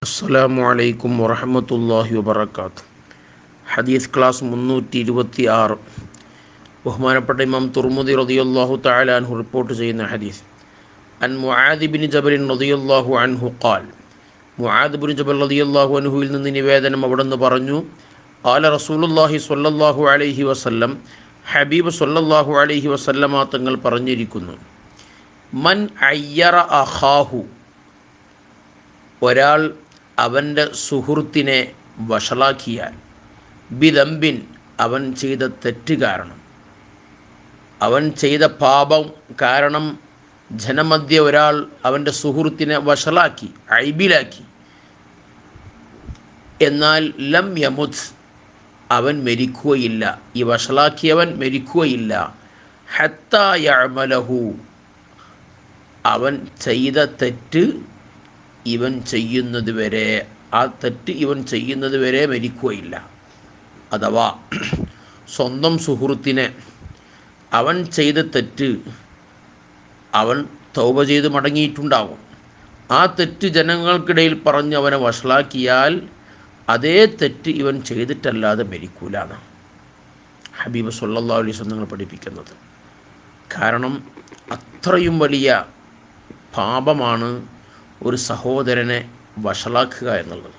അസ്സലാമു അലൈക്കും വറഹമത്തല്ലാഹി വബർക്കാത്തു ഹദീസ് ക്ലാസ് മുന്നൂറ്റി ഇരുപത്തി ആറ് ബഹുമാനപ്പെട്ട ഇമാം തുർമുദി റളിയല്ലാഹു തആല അൻഹു റിപ്പോർട്ട് ചെയ്യുന്ന ഹദീസ് അൻ മുആദ് ബിൻ ജബലിൻ റളിയല്ലാഹു അൻഹു ഖാൽ മുആദ് ബിൻ ജബൽ റളിയല്ലാഹു അൻഹുവിൽ നിന്ന് നിവേദനം അവിടുന്ന് പറഞ്ഞു ഖാല റസൂലുള്ളാഹി സ്വല്ലല്ലാഹു അലൈഹി വസല്ലം ഹബീബ് സ്വല്ലല്ലാഹു അലൈഹി വസല്ലമ തങ്ങൾ പറഞ്ഞിരിക്കുന്നു മൻ അയ്യറ അഖാഹു ഒരാൾ അവൻ്റെ സുഹൃത്തിനെ വഷളാക്കിയാൽ ബിദംബിൻ അവൻ ചെയ്ത തെറ്റ് കാരണം അവൻ ചെയ്ത പാപം കാരണം ജനമധ്യ ഒരാൾ അവൻ്റെ സുഹൃത്തിനെ വഷളാക്കി ഐബിലാക്കി എന്നാൽ ലം യമുത് അവൻ മരിക്കുകയില്ല ഈ വഷളാക്കിയവൻ മരിക്കുകയില്ല ഹത്തായമലഹു അവൻ ചെയ്ത തെറ്റ് ഇവൻ ചെയ്യുന്നത് വരെ ആ തെറ്റ് ഇവൻ ചെയ്യുന്നത് വരെ മരിക്കുകയില്ല അഥവാ സ്വന്തം സുഹൃത്തിനെ അവൻ ചെയ്ത തെറ്റ് അവൻ തൗബ ചെയ്ത് മടങ്ങിയിട്ടുണ്ടാവും ആ തെറ്റ് ജനങ്ങൾക്കിടയിൽ പറഞ്ഞ് അവനെ വഷളാക്കിയാൽ അതേ തെറ്റ് ഇവൻ ചെയ്തിട്ടല്ലാതെ മരിക്കൂല എന്നാണ് ഹബീബ് സല്ലാ അലൈസ് നിങ്ങൾ പഠിപ്പിക്കുന്നത് കാരണം അത്രയും വലിയ പാപമാണ് ഒരു സഹോദരനെ വഷളാക്കുക എന്നുള്ളത്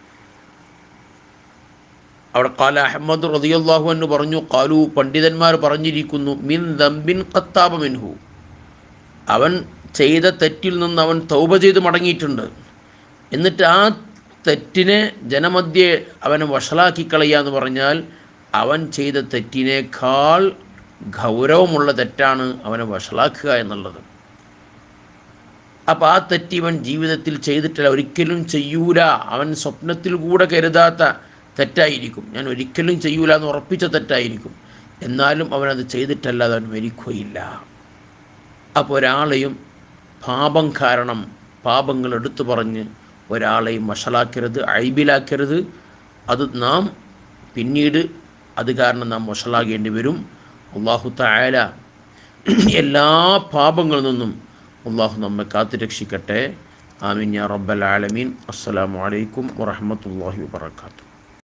അവിടെ കാല അഹമ്മദ് റതിയല്ലാഹു എന്ന് പറഞ്ഞു കാലു പണ്ഡിതന്മാർ പറഞ്ഞിരിക്കുന്നു മിൻ ദംബിൻ കത്താബ മിൻഹു അവൻ ചെയ്ത തെറ്റിൽ നിന്ന് അവൻ തൗബ ചെയ്ത് മടങ്ങിയിട്ടുണ്ട് എന്നിട്ട് ആ തെറ്റിനെ ജനമധ്യെ അവനെ വഷളാക്കി കളയുക എന്ന് പറഞ്ഞാൽ അവൻ ചെയ്ത തെറ്റിനേക്കാൾ ഗൗരവമുള്ള തെറ്റാണ് അവനെ വഷളാക്കുക എന്നുള്ളത് അപ്പം ആ തെറ്റ് ഇവൻ ജീവിതത്തിൽ ചെയ്തിട്ടില്ല ഒരിക്കലും ചെയ്യൂല അവൻ സ്വപ്നത്തിൽ കൂടെ കരുതാത്ത തെറ്റായിരിക്കും ഞാൻ ഒരിക്കലും ചെയ്യൂല എന്ന് ഉറപ്പിച്ച തെറ്റായിരിക്കും എന്നാലും അവനത് ചെയ്തിട്ടല്ലാതെ അവൻ മരിക്കുകയില്ല അപ്പോൾ ഒരാളെയും പാപം കാരണം പാപങ്ങൾ എടുത്തു പറഞ്ഞ് ഒരാളെയും വഷളാക്കരുത് അഴിബിലാക്കരുത് അത് നാം പിന്നീട് അത് കാരണം നാം വഷളാകേണ്ടി വരും അള്ളാഹു തായാല എല്ലാ പാപങ്ങളിൽ നിന്നും അള്ളാഹു നമ്മെ കാത്തുരക്ഷിക്കട്ടെ ആമീൻ യാ റബ്ബൽ ആലമീൻ അസ്സലാമു അലൈക്കും വറഹമത്തല്ലാഹി വാത്തു